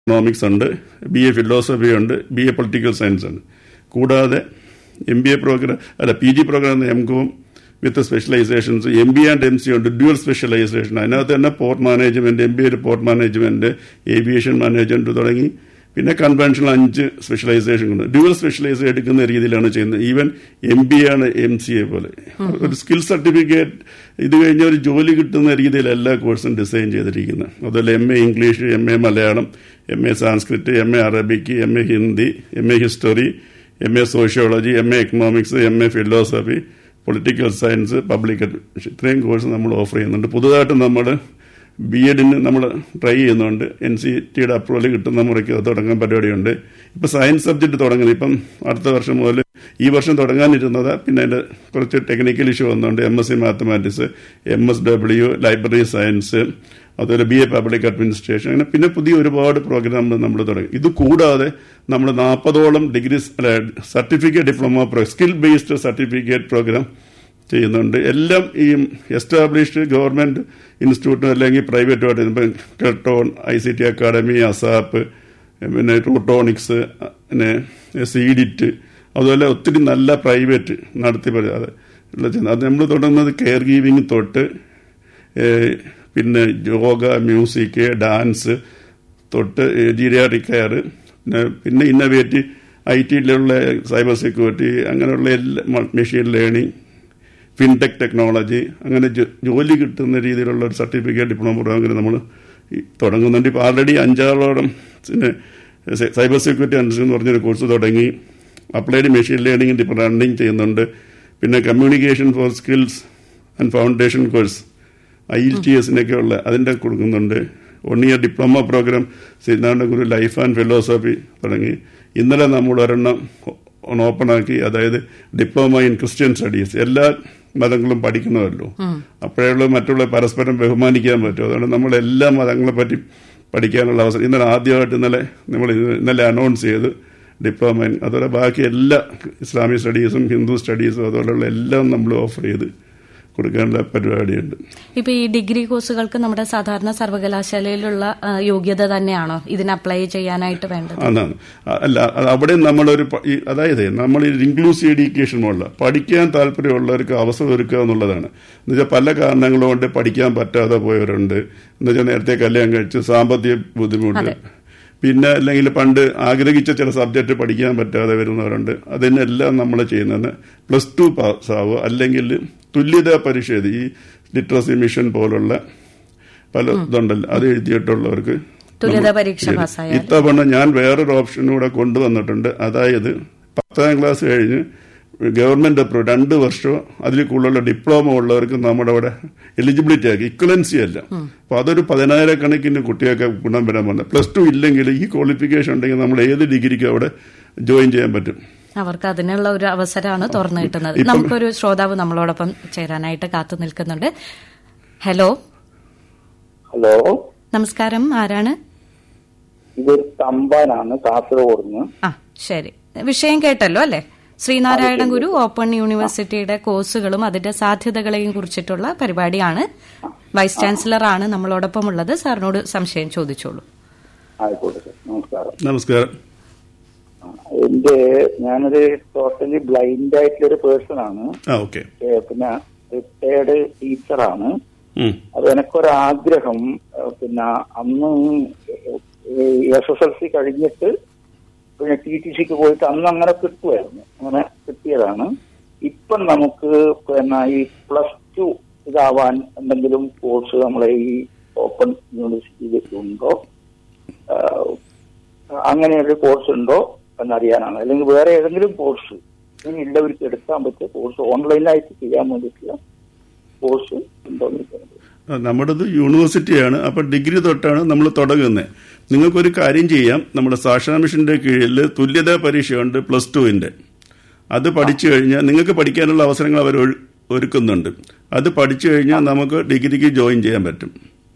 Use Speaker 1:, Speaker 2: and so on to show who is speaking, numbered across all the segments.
Speaker 1: economics ഉണ്ട് B A philosophy ഉണ്ട് B A political science ഉണ്ട് കൂടാതെ എം ബി എ പ്രോഗ്രാം അല്ല P G program M com with specializations M B and M C ഉണ്ട് dual specialization അതിനകത്ത് തന്നെ port management M B A port management aviation management തുടങ്ങി പിന്നെ conventional അഞ്ച് specialisation ഉണ്ട് ഡ്യുവൽ സ്പെഷ്യലൈസ് എടുക്കുന്ന രീതിയിലാണ് ചെയ്യുന്നത് ഈവൻ എം ബി ആണ് എം സി എ പോലെ ഒരു സ്കിൽ സർട്ടിഫിക്കറ്റ് ഇത് കഴിഞ്ഞ ഒരു ജോലി കിട്ടുന്ന രീതിയിൽ എല്ലാ കോഴ്സും ഡിസൈൻ ചെയ്തിരിക്കുന്നത് അതുപോലെ M A English M A Malayalam M A Sanskrit M A Arabic M A Hindi M A history M A sociology M A economics M A philosophy political science public administration ഇത്രയും കോഴ്സ് നമ്മൾ ഓഫർ ചെയ്യുന്നുണ്ട് പുതുതായിട്ട് നമ്മൾ B എഡിന് നമ്മൾ try ചെയ്യുന്നുണ്ട് N C ടിയുടെ approval കിട്ടുന്ന മുറയ്ക്ക് അത് തുടങ്ങാൻ പരിപാടിയുണ്ട് ഇപ്പം സയൻസ് സബ്ജക്ട് തുടങ്ങുന്നത് ഇപ്പം അടുത്ത വർഷം മുതൽ ഈ വർഷം തുടങ്ങാനിരുന്നത് പിന്നെ അതിൻ്റെ കുറച്ച് ടെക്നിക്കൽ ഇഷ്യൂ വന്നുകൊണ്ട് M S C mathematics M S W library science അതുപോലെ ബി എ പബ്ലിക് അഡ്മിനിസ്ട്രേഷൻ അങ്ങനെ പിന്നെ പുതിയ ഒരുപാട് പ്രോഗ്രാം നമ്മൾ തുടങ്ങി ഇത് കൂടാതെ നമ്മൾ നാൽപ്പതോളം degree certificate diploma pro skill based certificate program ചെയ്യുന്നുണ്ട് എല്ലാം ഈ എസ്റ്റാബ്ലിഷ്ഡ് ഗവൺമെന്റ് ഇൻസ്റ്റിറ്റ്യൂട്ടും അല്ലെങ്കിൽ പ്രൈവറ്റുമായിട്ട് ഇപ്പം Keltron I C T academy ASAP പിന്നെ റൂട്ടോണിക്സ് പിന്നെ സീഡിറ്റ് അതുപോലെ ഒത്തിരി നല്ല പ്രൈവറ്റ് നടത്തി അത് അത് നമ്മൾ തുടങ്ങുന്നത് കെയർ ഗീവിങ് തൊട്ട് പിന്നെ യോഗ മ്യൂസിക് ഡാൻസ് തൊട്ട് ജീരിയാട്രിക് കെയർ പിന്നെ പിന്നെ ഇന്നോവേറ്റീവ് ഐ ടിയിലുള്ള സൈബർ സെക്യൂരിറ്റി അങ്ങനെയുള്ള എല്ലാ മെഷീൻ ലേണിംഗ് ഫിൻടെക് ടെക്നോളജി അങ്ങനെ ജോലി കിട്ടുന്ന രീതിയിലുള്ള ഒരു സർട്ടിഫിക്കറ്റ് ഡിപ്ലോമ പ്രോഗ്രാം നമ്മൾ തുടങ്ങുന്നുണ്ട് ഇപ്പോൾ ആൾറെഡി അഞ്ചാറോളം പിന്നെ സൈബർ സെക്യൂരിറ്റി അനലിസ്റ്റ് എന്ന് പറഞ്ഞൊരു കോഴ്സ് തുടങ്ങി അപ്ലൈഡ് മെഷീൻ ലേണിംഗ് ഇപ്പോൾ റണ്ണിങ് ചെയ്യുന്നുണ്ട് പിന്നെ communication for skills and foundation course I L T എസിനൊക്കെ ഉള്ള അതിൻ്റെ കൊടുക്കുന്നുണ്ട് one year diploma program Sreenarayana Guru life and philosophy തുടങ്ങി ഇന്നലെ നമ്മൾ ഒരെണ്ണം ഓപ്പണാക്കി അതായത് ഡിപ്ലോമ ഇൻ ക്രിസ്ത്യൻ സ്റ്റഡീസ് എല്ലാ മതങ്ങളും പഠിക്കണമല്ലോ അപ്പോഴുള്ള മറ്റുള്ള പരസ്പരം ബഹുമാനിക്കാൻ പറ്റും അതുകൊണ്ട് നമ്മൾ എല്ലാ മതങ്ങളെ പറ്റി പഠിക്കാനുള്ള അവസരം ഇന്നലെ ആദ്യമായിട്ട് ഇന്നലെ നമ്മൾ ഇന്നലെ അനൗൺസ് ചെയ്ത് ഡിപ്ലോമ അതുപോലെ ബാക്കി എല്ലാ ഇസ്ലാമിക് സ്റ്റഡീസും ഹിന്ദു സ്റ്റഡീസും അതുപോലെയുള്ള എല്ലാം നമ്മൾ ഓഫർ ചെയ്ത് കൊടുക്കേണ്ട പരിപാടിയുണ്ട്
Speaker 2: ഇപ്പൊ ഈ ഡിഗ്രി കോഴ്സുകൾക്ക് നമ്മുടെ സാധാരണ സർവകലാശാലയിലുള്ള യോഗ്യത തന്നെയാണോ ഇതിന് അപ്ലൈ ചെയ്യാനായിട്ട് വേണ്ടത്
Speaker 1: അതാണ് അല്ല അവിടെ നമ്മളൊരു അതായത് നമ്മൾ ഇൻക്ലൂസീവ് എഡ്യൂക്കേഷൻ ഉള്ള പഠിക്കാൻ താല്പര്യമുള്ളവർക്ക് അവസരം ഒരുക്കുക എന്നുള്ളതാണ് എന്നുവെച്ചാൽ പല കാരണങ്ങൾ കൊണ്ട് പഠിക്കാൻ പറ്റാതെ പോയവരുണ്ട് എന്നുവെച്ചാൽ നേരത്തെ കല്യാണം കഴിച്ച് സാമ്പത്തിക ബുദ്ധിമുട്ട് പിന്നെ അല്ലെങ്കിൽ പണ്ട് ആഗ്രഹിച്ച ചില സബ്ജക്റ്റ് പഠിക്കാൻ പറ്റാതെ വരുന്നവരുണ്ട് അതിനെല്ലാം നമ്മൾ ചെയ്യുന്നത് പ്ലസ് ടു പാസ്സാവുക അല്ലെങ്കിൽ തുല്യതാ പരീക്ഷ എഴുതി ഈ ലിറ്ററസി മിഷൻ പോലുള്ള പല ഇതുണ്ടല്ലോ അത് എഴുതിയിട്ടുള്ളവർക്ക് ഇത്തവണ ഞാൻ വേറൊരു ഓപ്ഷൻ കൂടെ കൊണ്ടുവന്നിട്ടുണ്ട് അതായത് പത്താം ക്ലാസ് കഴിഞ്ഞ് ഗവൺമെന്റ് അപ്രൂവ് രണ്ട് വർഷമോ അതിൽ കൂടുതലുള്ള ഡിപ്ലോമ ഉള്ളവർക്ക് നമ്മുടെ അവിടെ എലിജിബിലിറ്റി ആക്കി ഇക്വലൻസി അല്ല അപ്പൊ അതൊരു പതിനായിരക്കണക്കിന് കുട്ടികൾക്ക് ഗുണം വരാൻ പോകുന്നത് പ്ലസ് ടു ഇല്ലെങ്കിൽ ഈ ക്വാളിഫിക്കേഷൻ ഉണ്ടെങ്കിൽ നമ്മൾ ഏത് ഡിഗ്രിക്കും അവിടെ ജോയിൻ ചെയ്യാൻ പറ്റും
Speaker 2: അവർക്ക് അതിനുള്ള ഒരു അവസരമാണ് തുറന്നു കിട്ടുന്നത് നമുക്കൊരു ശ്രോതാവ് നമ്മളോടൊപ്പം ചേരാനായിട്ട് കാത്തു നിൽക്കുന്നുണ്ട് ഹലോ
Speaker 3: ഹലോ
Speaker 2: നമസ്കാരം ആരാണ്
Speaker 3: ഇത് തമ്പാനാണ് കാസർഗോഡ്
Speaker 2: ആ ശരി വിഷയം കേട്ടല്ലോ അല്ലേ ശ്രീനാരായണ ഗുരു ഓപ്പൺ യൂണിവേഴ്സിറ്റിയുടെ കോഴ്സുകളും അതിന്റെ സാധ്യതകളെയും കുറിച്ചിട്ടുള്ള പരിപാടിയാണ് വൈസ് ചാൻസലർ ആണ് നമ്മളോടൊപ്പം ഉള്ളത് സാറിനോട് സംശയം ചോദിച്ചോളൂ
Speaker 3: ആയിക്കോട്ടെ നമസ്കാരം
Speaker 1: നമസ്കാരം
Speaker 3: എന്റെ ഞാനൊരു ടോട്ടലി ബ്ലൈൻഡ് ആയിട്ടുള്ള ഒരു പേഴ്സൺ ആണ്
Speaker 1: ഓക്കെ
Speaker 3: പിന്നെ റിട്ടയർഡ് ടീച്ചറാണ് അത് എനക്കൊരാഗ്രഹം പിന്നെ അന്ന് എസ് എസ് എൽ സി കഴിഞ്ഞിട്ട് പിന്നെ ടി ടി സിക്ക് പോയിട്ട് അന്ന് അങ്ങനെ കിട്ടുമായിരുന്നു അങ്ങനെ കിട്ടിയതാണ് ഇപ്പം നമുക്ക് പിന്നെ ഈ പ്ലസ് ടു ഇതാവാൻ എന്തെങ്കിലും കോഴ്സ് നമ്മളെ ഈ ഓപ്പൺ യൂണിവേഴ്സിറ്റിയിൽ ഉണ്ടോ അങ്ങനെ ഒരു കോഴ്സ് ഉണ്ടോ എന്നറിയാനാണ് അല്ലെങ്കിൽ വേറെ ഏതെങ്കിലും കോഴ്സ് ഇങ്ങനെയുള്ളവർക്ക് എടുക്കാൻ പറ്റിയ കോഴ്സ് ഓൺലൈനായിട്ട് ചെയ്യാൻ വേണ്ടിയിട്ടുള്ള കോഴ്സ് ഉണ്ടോ എന്ന്
Speaker 1: നമ്മുടേത് യൂണിവേഴ്സിറ്റിയാണ് അപ്പൊ ഡിഗ്രി തൊട്ടാണ് നമ്മൾ തുടങ്ങുന്നത് നിങ്ങൾക്കൊരു കാര്യം ചെയ്യാം നമ്മുടെ സാക്ഷര മിഷന്റെ കീഴിൽ തുല്യതാ പരീക്ഷയുണ്ട് പ്ലസ് ടുവിന്റെ അത് പഠിച്ചു കഴിഞ്ഞാൽ നിങ്ങൾക്ക് പഠിക്കാനുള്ള അവസരങ്ങൾ അവർ ഒരുക്കുന്നുണ്ട് അത് പഠിച്ചു കഴിഞ്ഞാൽ നമുക്ക് ഡിഗ്രിക്ക് ജോയിൻ ചെയ്യാൻ പറ്റും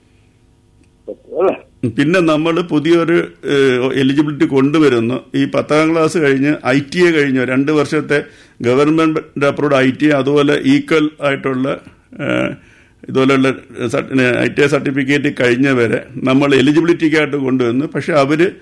Speaker 1: പിന്നെ നമ്മൾ പുതിയൊരു എലിജിബിലിറ്റി കൊണ്ടുവരുന്നു ഈ പത്താം ക്ലാസ് കഴിഞ്ഞ് ഐ ടി എ കഴിഞ്ഞു രണ്ട് വർഷത്തെ ഗവൺമെന്റ് അപ്രൂവ്ഡ് ഐ ടി അതുപോലെ ഈക്വൽ ആയിട്ടുള്ള ഇതുപോലെയുള്ള ഐ ടി ഐ സർട്ടിഫിക്കറ്റ് കഴിഞ്ഞവരെ നമ്മൾ എലിജിബിലിറ്റിക്കായിട്ട് കൊണ്ടുവന്ന് പക്ഷെ അവർ